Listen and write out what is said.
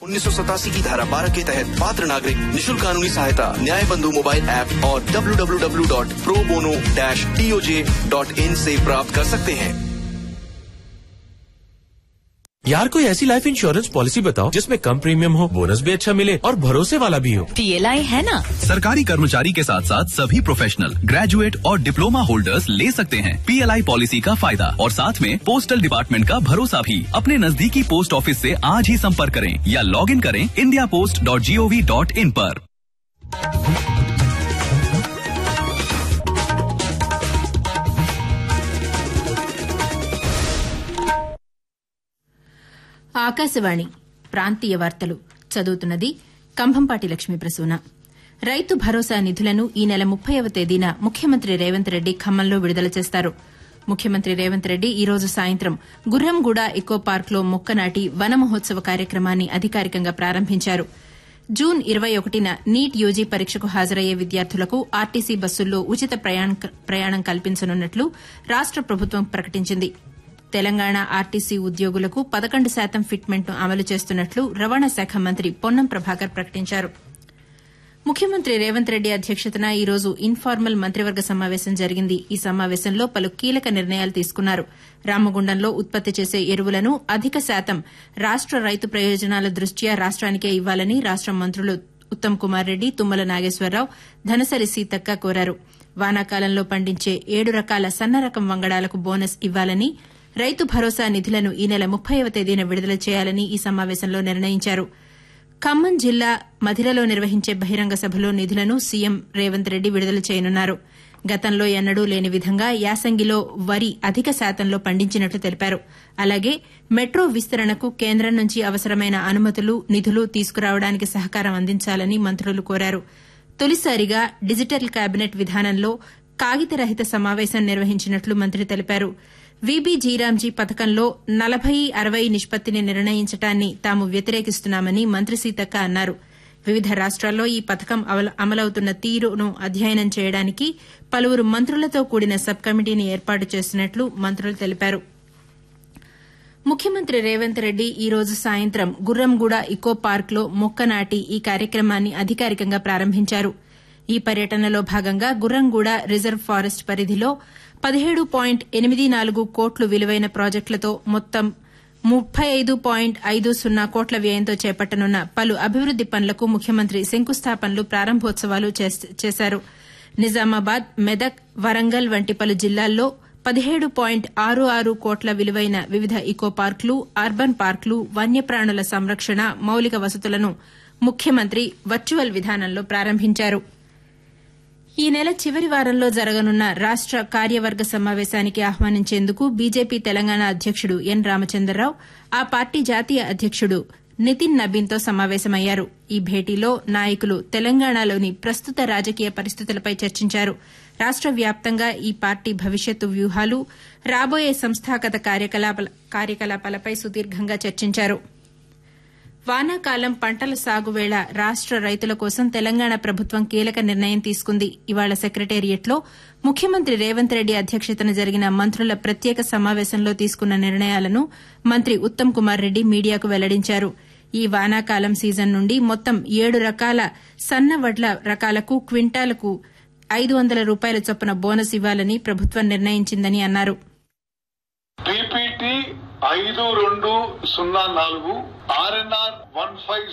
उन्नीस की धारा 12 के तहत पात्र नागरिक निशुल्क कानूनी सहायता न्याय बंधु मोबाइल ऐप और www.probono-toj.in से प्राप्त कर सकते हैं यार कोई ऐसी लाइफ इंश्योरेंस पॉलिसी बताओ जिसमें कम प्रीमियम हो बोनस भी अच्छा मिले और भरोसे वाला भी हो पीएलआई है ना सरकारी कर्मचारी के साथ साथ सभी प्रोफेशनल ग्रेजुएट और डिप्लोमा होल्डर्स ले सकते हैं पीएलआई पॉलिसी का फायदा और साथ में पोस्टल डिपार्टमेंट का भरोसा भी अपने नजदीकी पोस्ट ऑफिस से आज ही संपर्क करें या लॉग इन करें India post dot G O V dot in पर ఆకాశవాణి ప్రాంతీయ వార్తలు చదువుతున్నది కంభంపాటి లక్ష్మీ ప్రసూన రైతు భరోసా నిధులను ఈ నెల ముప్పైవ తేదీన ముఖ్యమంత్రి రేవంత్ రెడ్డి ఖమ్మంలో విడుదల చేస్తారు ముఖ్యమంత్రి రేవంత్ రెడ్డి ఈ రోజు సాయంత్రం గుర్రంగూడ ఎకో పార్క్లో మొక్క నాటి వన మహోత్సవ కార్యక్రమాన్ని అధికారికంగా ప్రారంభించారు జూన్ ఇరవై ఒకటిన నీట్ యూజీ పరీక్షకు హాజరయ్యే విద్యార్థులకు ఆర్టీసీ బస్సుల్లో ఉచిత ప్రయాణ- ప్రయాణం కల్పించనున్నట్లు రాష్ట ప్రభుత్వం ప్రకటించింది తెలంగాణ ఆర్టీసీ ఉద్యోగులకు పదకొండు శాతం ఫిట్మెంట్ను అమలు చేస్తున్నట్లు రవాణా శాఖ మంత్రి పొన్నం ప్రభాకర్ ప్రకటించారు ముఖ్యమంత్రి రేవంత్ రెడ్డి అధ్యక్షతన ఈ రోజు ఇన్ఫార్మల్ మంత్రివర్గ సమావేశం జరిగింది ఈ సమావేశంలో పలు కీలక నిర్ణయాలు తీసుకున్నారు రామగుండంలో ఉత్పత్తి చేసే ఎరువులను అధిక శాతం రాష్ట రైతు ప్రయోజనాల దృష్ట్యా రాష్ట్రానికే ఇవ్వాలని రాష్ట మంత్రులు ఉత్తమ్ కుమార్ రెడ్డి తుమ్మల నాగేశ్వరరావు ధనసరి సీతక్క కోరారు వానాకాలంలో పండించే ఏడు రకాల సన్న రకం వంగడాలకు బోనస్ ఇవ్వాలని రైతు భరోసా నిధులను ఈ నెల ముప్పైవ తేదీన విడుదల చేయాలని ఈ సమావేశంలో నిర్ణయించారు ఖమ్మం జిల్లా మధిరలో నిర్వహించే బహిరంగ సభలో నిధులను సీఎం రేవంత్ రెడ్డి విడుదల చేయనున్నారు గతంలో ఎన్నడూ లేని విధంగా యాసంగిలో వరి అధిక శాతంలో పండించినట్లు తెలిపారు అలాగే మెట్రో విస్తరణకు కేంద్రం నుంచి అవసరమైన అనుమతులు నిధులు తీసుకురావడానికి సహకారం అందించాలని మంత్రులు కోరారు తొలిసారిగా డిజిటల్ కేబినెట్ విధానంలో కాగితరహిత సమావేశం నిర్వహించినట్లు మంత్రి తెలిపారు వీబీ జీరాంజీ పథకంలో నలభై అరవై నిష్పత్తిని నిర్ణయించడాన్ని తాము వ్యతిరేకిస్తున్నామని మంత్రి సీతక్క అన్నారు వివిధ రాష్ట్రాల్లో ఈ పథకం అమలు- అమలవుతున్న తీరును అధ్యయనం చేయడానికి పలువురు మంత్రులతో కూడిన సబ్ కమిటీని ఏర్పాటు చేసినట్లు మంత్రులు తెలిపారు ముఖ్యమంత్రి రేవంత్ రెడ్డి ఈ రోజు సాయంత్రం గుర్రంగూడ ఇకో పార్క్లో మొక్క నాటి ఈ కార్యక్రమాన్ని అధికారికంగా ప్రారంభించారు ఈ పర్యటనలో భాగంగా గుర్రంగూడ రిజర్వ్ ఫారెస్ట్ పరిధిలో పదిహేడు పాయింట్ ఎనిమిది నాలుగు కోట్లు విలువైన ప్రాజెక్టులతో మొత్తం ముప్పై ఐదు పాయింట్ ఐదు సున్నా కోట్ల వ్యయంతో చేపట్టనున్న పలు అభివృద్ది పనులకు ముఖ్యమంత్రి శంకుస్థాపనలు ప్రారంభోత్సవాలు చేస్- చేశారు నిజామాబాద్ మెదక్ వరంగల్ వంటి పలు జిల్లాల్లో పదిహేడు పాయింట్ ఆరు ఆరు కోట్ల విలువైన వివిధ ఇకో పార్కులు అర్బన్ పార్కులు వన్యప్రాణుల సంరక్షణ మౌలిక వసతులను ముఖ్యమంత్రి వర్చువల్ విధానంలో ప్రారంభించారు ఈ నెల చివరి వారంలో జరగనున్న రాష్ట కార్యవర్గ సమావేశానికి ఆహ్వానించేందుకు బీజేపీ తెలంగాణ అధ్యకుడు ఎన్ రామచంద్రరావు ఆ పార్టీ జాతీయ అధ్యకుడు నితిన్ నబీన్తో సమావేశమయ్యారు ఈ భేటీలో నాయకులు తెలంగాణలోని ప్రస్తుత రాజకీయ పరిస్థితులపై చర్చించారు రాష్ట వ్యాప్తంగా ఈ పార్టీ భవిష్యత్తు వ్యూహాలు రాబోయే సంస్థాగత కార్యకలాపాల- కార్యకలాపాలపై సుదీర్ఘంగా చర్చించారు వానాకాలం పంటల సాగు వేళ రాష్ట రైతుల కోసం తెలంగాణ ప్రభుత్వం కీలక నిర్ణయం తీసుకుంది ఇవాళ సెక్రటేరియట్లో ముఖ్యమంత్రి రేవంత్ రెడ్డి అధ్యక్షతన జరిగిన మంత్రుల ప్రత్యేక సమావేశంలో తీసుకున్న నిర్ణయాలను మంత్రి ఉత్తమ్ కుమార్ రెడ్డి మీడియాకు వెల్లడించారు ఈ వానాకాలం సీజన్ నుండి మొత్తం ఏడు రకాల సన్న వడ్ల రకాలకు క్వింటాలకు ఐదు వందల రూపాయల చొప్పున బోనస్ ఇవ్వాలని ప్రభుత్వం నిర్ణయించిందని అన్నారు పీపీటీ ఐదు రెండు సున్నా నాలుగు ఆర్ఎన్ఆర్ వన్ ఫైవ్